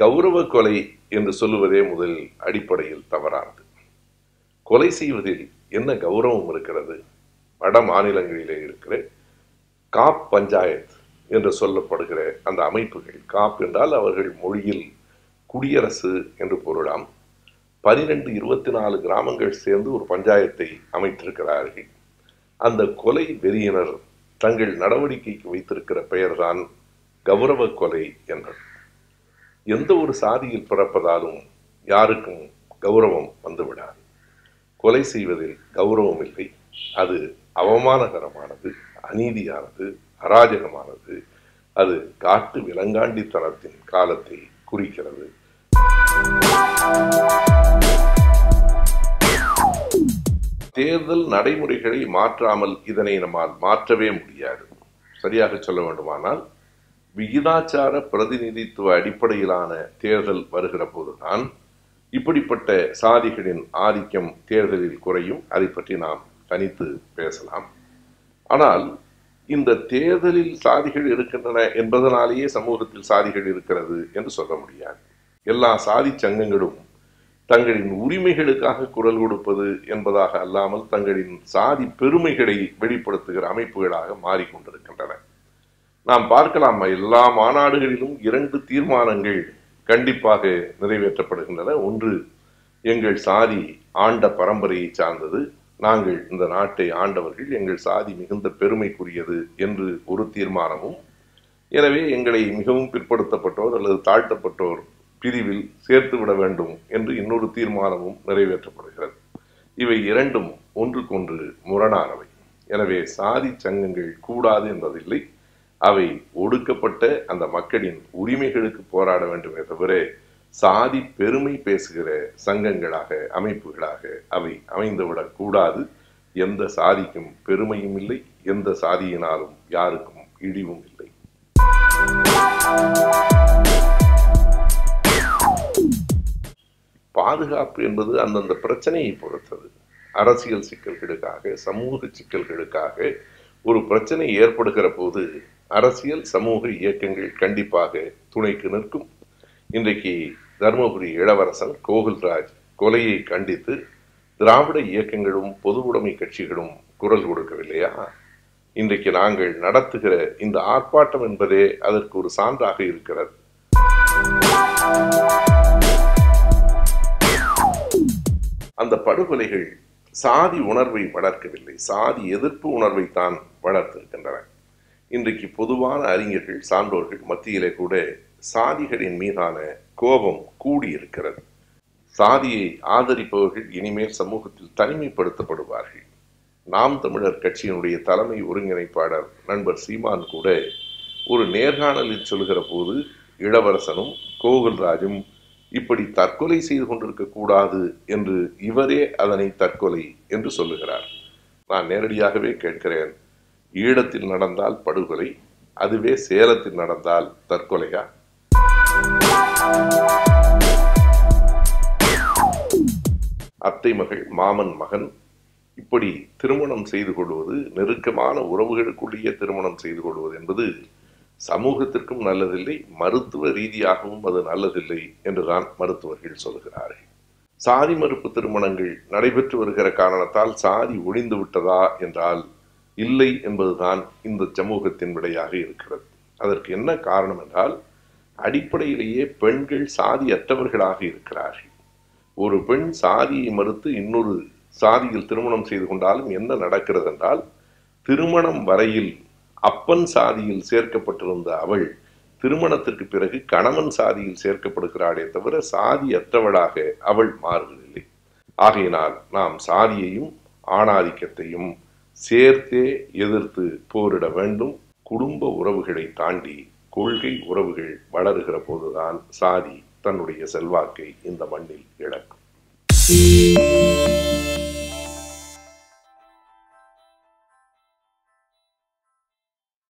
கௌரவ கொலை என்று சொல்லுவதே முதல் அடிப்படையில் தவறானது கொலை செய்வதில் என்ன கௌரவம் இருக்கிறது வட மாநிலங்களிலே இருக்கிற காப் பஞ்சாயத் என்று சொல்லப்படுகிற அந்த அமைப்புகள் காப் என்றால் அவர்கள் மொழியில் குடியரசு என்று பொருளாம் பனிரெண்டு இருபத்தி நாலு கிராமங்கள் சேர்ந்து ஒரு பஞ்சாயத்தை அமைத்திருக்கிறார்கள் அந்த கொலை வெறியினர் தங்கள் நடவடிக்கைக்கு வைத்திருக்கிற பெயர்தான் கௌரவ கொலை என்றது எந்த ஒரு சாதியில் பிறப்பதாலும் யாருக்கும் கௌரவம் வந்துவிடாது கொலை செய்வதில் கௌரவம் இல்லை அது அவமானகரமானது அநீதியானது அராஜகமானது அது காட்டு விலங்காண்டித்தனத்தின் காலத்தை குறிக்கிறது தேர்தல் நடைமுறைகளை மாற்றாமல் இதனை நம்மால் மாற்றவே முடியாது சரியாக சொல்ல வேண்டுமானால் விகிதாச்சார பிரதிநிதித்துவ அடிப்படையிலான தேர்தல் வருகிற போதுதான் இப்படிப்பட்ட சாதிகளின் ஆதிக்கம் தேர்தலில் குறையும் அதை பற்றி நாம் தனித்து பேசலாம் ஆனால் இந்த தேர்தலில் சாதிகள் இருக்கின்றன என்பதனாலேயே சமூகத்தில் சாதிகள் இருக்கிறது என்று சொல்ல முடியாது எல்லா சாதி சங்கங்களும் தங்களின் உரிமைகளுக்காக குரல் கொடுப்பது என்பதாக அல்லாமல் தங்களின் சாதி பெருமைகளை வெளிப்படுத்துகிற அமைப்புகளாக மாறிக்கொண்டிருக்கின்றன நாம் பார்க்கலாம் எல்லா மாநாடுகளிலும் இரண்டு தீர்மானங்கள் கண்டிப்பாக நிறைவேற்றப்படுகின்றன ஒன்று எங்கள் சாதி ஆண்ட பரம்பரையை சார்ந்தது நாங்கள் இந்த நாட்டை ஆண்டவர்கள் எங்கள் சாதி மிகுந்த பெருமைக்குரியது என்று ஒரு தீர்மானமும் எனவே எங்களை மிகவும் பிற்படுத்தப்பட்டோர் அல்லது தாழ்த்தப்பட்டோர் பிரிவில் சேர்த்து விட வேண்டும் என்று இன்னொரு தீர்மானமும் நிறைவேற்றப்படுகிறது இவை இரண்டும் ஒன்றுக்கொன்று முரணானவை எனவே சாதி சங்கங்கள் கூடாது என்பதில்லை அவை ஒடுக்கப்பட்ட அந்த மக்களின் உரிமைகளுக்கு போராட வேண்டுமே தவிர சாதி பெருமை பேசுகிற சங்கங்களாக அமைப்புகளாக அவை அமைந்துவிடக் கூடாது எந்த சாதிக்கும் பெருமையும் இல்லை எந்த சாதியினாலும் யாருக்கும் இழிவும் இல்லை பாதுகாப்பு என்பது அந்தந்த பிரச்சனையை பொறுத்தது அரசியல் சிக்கல்களுக்காக சமூக சிக்கல்களுக்காக ஒரு பிரச்சனை ஏற்படுகிற போது அரசியல் சமூக இயக்கங்கள் கண்டிப்பாக துணைக்கு நிற்கும் இன்றைக்கு தருமபுரி இளவரசன் கோகுல்ராஜ் கொலையை கண்டித்து திராவிட இயக்கங்களும் பொது உடைமை கட்சிகளும் குரல் கொடுக்கவில்லையா இன்றைக்கு நாங்கள் நடத்துகிற இந்த ஆர்ப்பாட்டம் என்பதே அதற்கு ஒரு சான்றாக இருக்கிறது அந்த படுகொலைகள் சாதி உணர்வை வளர்க்கவில்லை சாதி எதிர்ப்பு உணர்வை தான் வளர்த்திருக்கின்றன இன்றைக்கு பொதுவான அறிஞர்கள் சான்றோர்கள் மத்தியிலே கூட சாதிகளின் மீதான கோபம் கூடியிருக்கிறது சாதியை ஆதரிப்பவர்கள் இனிமேல் சமூகத்தில் தனிமைப்படுத்தப்படுவார்கள் நாம் தமிழர் கட்சியினுடைய தலைமை ஒருங்கிணைப்பாளர் நண்பர் சீமான் கூட ஒரு நேர்காணலில் சொல்கிற போது இளவரசனும் கோகுல்ராஜும் இப்படி தற்கொலை செய்து கொண்டிருக்க கூடாது என்று இவரே அதனை தற்கொலை என்று சொல்லுகிறார் நான் நேரடியாகவே கேட்கிறேன் ஈழத்தில் நடந்தால் படுகொலை அதுவே சேலத்தில் நடந்தால் தற்கொலையா அத்தை மகள் மாமன் மகன் இப்படி திருமணம் செய்து கொள்வது நெருக்கமான உறவுகளுக்குள்ளேயே திருமணம் செய்து கொள்வது என்பது சமூகத்திற்கும் நல்லதில்லை மருத்துவ ரீதியாகவும் அது நல்லதில்லை என்றுதான் மருத்துவர்கள் சொல்கிறார்கள் சாதி மறுப்பு திருமணங்கள் நடைபெற்று வருகிற காரணத்தால் சாதி ஒழிந்து விட்டதா என்றால் இல்லை என்பதுதான் இந்த சமூகத்தின் விடையாக இருக்கிறது அதற்கு என்ன காரணம் என்றால் அடிப்படையிலேயே பெண்கள் சாதியற்றவர்களாக இருக்கிறார்கள் ஒரு பெண் சாதியை மறுத்து இன்னொரு சாதியில் திருமணம் செய்து கொண்டாலும் என்ன நடக்கிறது என்றால் திருமணம் வரையில் அப்பன் சாதியில் சேர்க்கப்பட்டிருந்த அவள் திருமணத்திற்கு பிறகு கணவன் சாதியில் சேர்க்கப்படுகிறாளே தவிர சாதியற்றவளாக அவள் மாறுவதில்லை ஆகையினால் நாம் சாதியையும் ஆணாதிக்கத்தையும் சேர்த்தே எதிர்த்து போரிட வேண்டும் குடும்ப உறவுகளை தாண்டி கொள்கை உறவுகள் வளருகிற போதுதான் சாதி தன்னுடைய செல்வாக்கை இந்த மண்ணில் இழக்கும்